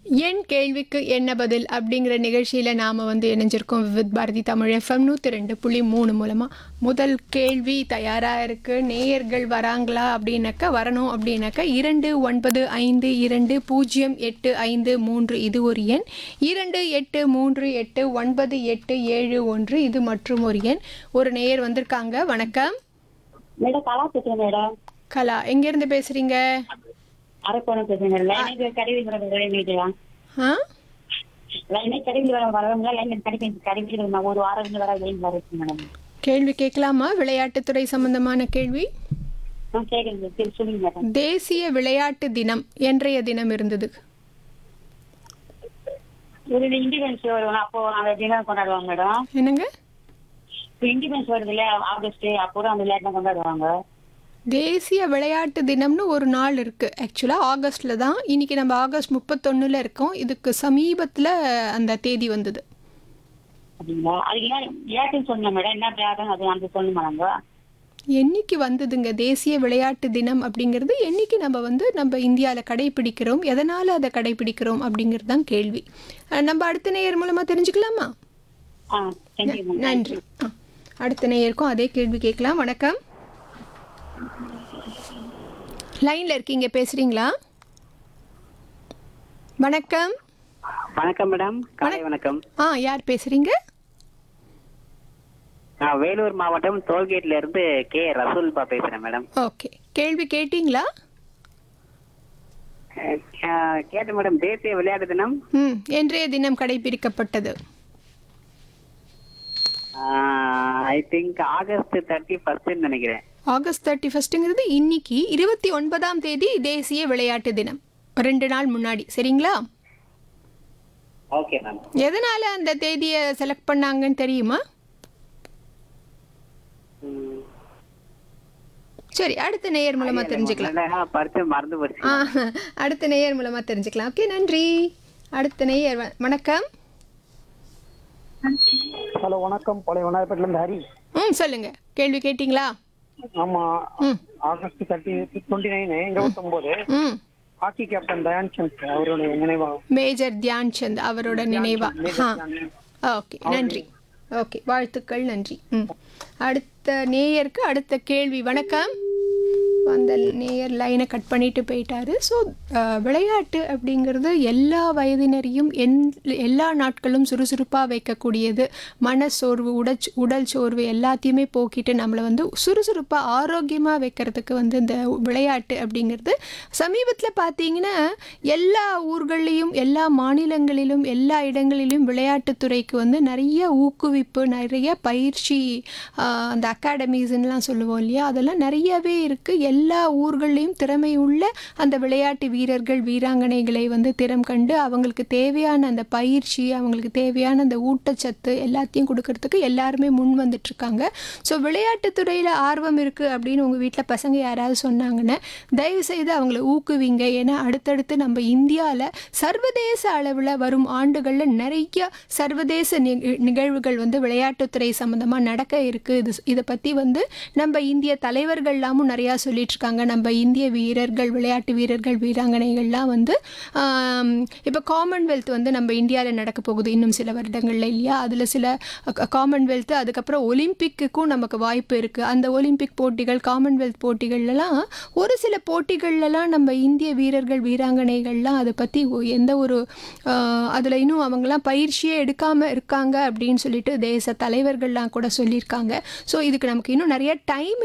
என் கேள்விக்கு என்ன பதில் அப்படிங்கிற நிகழ்ச்சியில் நாம் வந்து இணைஞ்சிருக்கோம் வித் பாரதி தமிழ் எஃப்எம் நூற்றி ரெண்டு புள்ளி மூணு மூலமாக முதல் கேள்வி தயாராக இருக்குது நேயர்கள் வராங்களா அப்படின்னாக்கா வரணும் அப்படின்னாக்கா இரண்டு ஒன்பது ஐந்து இரண்டு பூஜ்ஜியம் எட்டு ஐந்து மூன்று இது ஒரு எண் இரண்டு எட்டு மூன்று எட்டு ஒன்பது எட்டு ஏழு ஒன்று இது மற்றும் ஒரு எண் ஒரு நேயர் வந்திருக்காங்க வணக்கம் மேடம் கலா பேசுறேன் மேடம் கலா எங்கேருந்து பேசுகிறீங்க அரக்கோணம் பேசுறேன் மேடம் லைனுக்கு கடைவி மேடம் லைன் ஆ லைனே கடைவி மேடம் வரவங்க லைன் கடைவி கடைவி நான் ஒரு வாரம் இருந்து வர லைன் வருது மேடம் கேள்வி கேட்கலாமா விளையாட்டுத்துறை சம்பந்தமான கேள்வி ஆ கேட்குறேன் சரி சொல்லுங்க மேடம் தேசிய விளையாட்டு தினம் என்றைய தினம் இருந்தது ஒரு இண்டிபெண்டன்ஸ் வரும் அப்போ அந்த தினம் கொண்டாடுவாங்க மேடம் என்னங்க இப்போ இண்டிபெண்டன்ஸ் வருது இல்லையா ஆகஸ்ட் அப்போ அந்த விளையாட்டு கொண்டாடுவாங்க தேசிய விளையாட்டு தினம்னு ஒரு நாள் இருக்குது ஆக்சுவலாக ஆகஸ்டில் தான் இன்றைக்கி நம்ம ஆகஸ்ட் முப்பத்தொன்னில் இருக்கோம் இதுக்கு சமீபத்தில் அந்த தேதி வந்தது அப்படிங்களா அதுக்கு என்ன விளையாட்டுன்னு சொன்னேன் மேடம் என்ன விளையாட்டுன்னு அது அந்த சொல்லணுமா நாங்க என்னைக்கு வந்ததுங்க தேசிய விளையாட்டு தினம் அப்படிங்கிறது என்னைக்கு நம்ம வந்து நம்ம இந்தியாவில் கடைபிடிக்கிறோம் எதனால் அதை கடைபிடிக்கிறோம் அப்படிங்கிறது தான் கேள்வி அஹ் நம்ம அடுத்த நேயர் மூலமாக தெரிஞ்சுக்கலாமா ஆ தேங்க்யூ மேம் நன்றி ஆ, அடுத்த நேயருக்கும் அதே கேள்வி கேட்கலாம் வணக்கம் லைனில் இருக்கீங்க பேசுகிறீங்களா வணக்கம் வணக்கம் மேடம் காலை வணக்கம் ஆ யார் பேசுகிறீங்க நான் வேலூர் மாவட்டம் டோல்கேட்ல இருந்து கே ரசூல்பா பேசுறேன் மேடம் ஓகே கேள்வி கேட்டிங்களா அஹ், அஹ், கேட்டேன் மேடம் தேசிய விளையாட்டு தினம் ம் என்றைய தினம் கடைபிடிக்கப்பட்டது ஐ திங்க் ஆகஸ்ட் தேர்ட்டி ஃபர்ஸ்ட்னு நினைக்கிறேன் ஆகஸ்ட் தேர்ட்டி ஃபஸ்ட்டுங்கிறது இன்னைக்கு இருபத்தி ஒன்பதாம் தேதி தேசிய விளையாட்டு தினம் ரெண்டு நாள் முன்னாடி சரிங்களா ஓகே மேம் எதனால் அந்த தேதியை செலக்ட் பண்ணாங்கன்னு தெரியுமா சரி அடுத்த நேயர் மூலமாக தெரிஞ்சுக்கலாம் படிச்சு மறந்து போச்சு ஆ அடுத்த நேயர் மூலமாக தெரிஞ்சுக்கலாம் ஓகே நன்றி அடுத்த நேயர் வ- வணக்கம் ஹலோ வணக்கம் பழைய வண்ணாரப்பேட்டில இருந்து ஹரி ம் சொல்லுங்க கேள்வி கேட்டிங்களா ஆமா ம் ஆகஸ்ட் தேர்ட்டி டுவெண்ட்டி நைன் இருபத்தொன்பது ம் ஹாக்கி கேப்டன் தயான் சந்த் அவருடைய நினைவாக மேஜர் தியான் சந்த் அவரோட நினைவா ஆ ஓகே நன்றி ஓகே வாழ்த்துக்கள் நன்றி ம் அடுத்த நேயருக்கு அடுத்த கேள்வி வணக்கம் அந்த நேயர் லைனை கட் பண்ணிட்டு போயிட்டாரு ஸோ விளையாட்டு அப்படிங்கிறது எல்லா வயதினரையும் என் எல்லா நாட்களும் சுறுசுறுப்பாக வைக்கக்கூடியது மனசோர்வு உடல் உடல் சோர்வு எல்லாத்தையுமே போக்கிட்டு நம்மளை வந்து சுறுசுறுப்பாக ஆரோக்கியமாக வைக்கிறதுக்கு வந்து இந்த விளையாட்டு அப்படிங்கிறது சமீபத்தில் பார்த்தீங்கன்னா எல்லா ஊர்கள்லேயும் எல்லா மாநிலங்களிலும் எல்லா இடங்களிலும் விளையாட்டுத்துறைக்கு வந்து நிறைய ஊக்குவிப்பு நிறைய பயிற்சி ஆஹ், அந்த அகாடமிஸ்லாம் சொல்லுவோம் இல்லையா அதெல்லாம் நிறையவே இருக்குது எல்லா ஊர்கள்லேயும் திறமை உள்ள அந்த விளையாட்டு வீரர்கள் வீராங்கனைகளை வந்து திறம் கண்டு அவங்களுக்கு தேவையான அந்த பயிற்சி அவங்களுக்கு தேவையான அந்த ஊட்டச்சத்து எல்லாத்தையும் கொடுக்கறதுக்கு எல்லாருமே முன் வந்துட்டுருக்காங்க ஸோ விளையாட்டுத்துறையில் ஆர்வம் இருக்குது அப்படின்னு உங்கள் வீட்டில் பசங்க யாராவது சொன்னாங்கன்னா தயவு செய்து அவங்கள ஊக்குவிங்க ஏன்னா அடுத்தடுத்து நம்ம இந்தியாவில் சர்வதேச அளவில் வரும் ஆண்டுகளில் நிறைய சர்வதேச நிக- நிகழ்வுகள் வந்து விளையாட்டுத்துறை சம்மந்தமாக நடக்க இருக்குது இது இதை பற்றி வந்து நம்ம இந்திய தலைவர்கள்லாமும் நிறையா சொல்லிட்டு இருக்காங்க நம்ம இந்திய வீரர்கள் விளையாட்டு வீரர்கள் வீராங்கனைகள்லாம் வந்து ஆம், இப்போ காமன்வெல்த் வந்து நம்ம இந்தியாவில் நடக்க போகுது இன்னும் சில வருடங்கள்ல இல்லையா அதில் சில க- காமன்வெல்த் அதுக்கப்புறம் ஒலிம்பிக்குக்கும் நமக்கு வாய்ப்பு இருக்குது அந்த ஒலிம்பிக் போட்டிகள் காமன்வெல்த் போட்டிகள்லாம் ஒரு சில போட்டிகள்லாம் நம்ம இந்திய வீரர்கள் வீராங்கனைகள்லாம் அதை பற்றி எந்த ஒரு அதில் இன்னும் அவங்கெல்லாம் பயிற்சியே எடுக்காமல் இருக்காங்க அப்படின்னு சொல்லிட்டு தேச தலைவர்கள்லாம் கூட சொல்லியிருக்காங்க ஸோ இதுக்கு நமக்கு இன்னும் நிறைய டைம்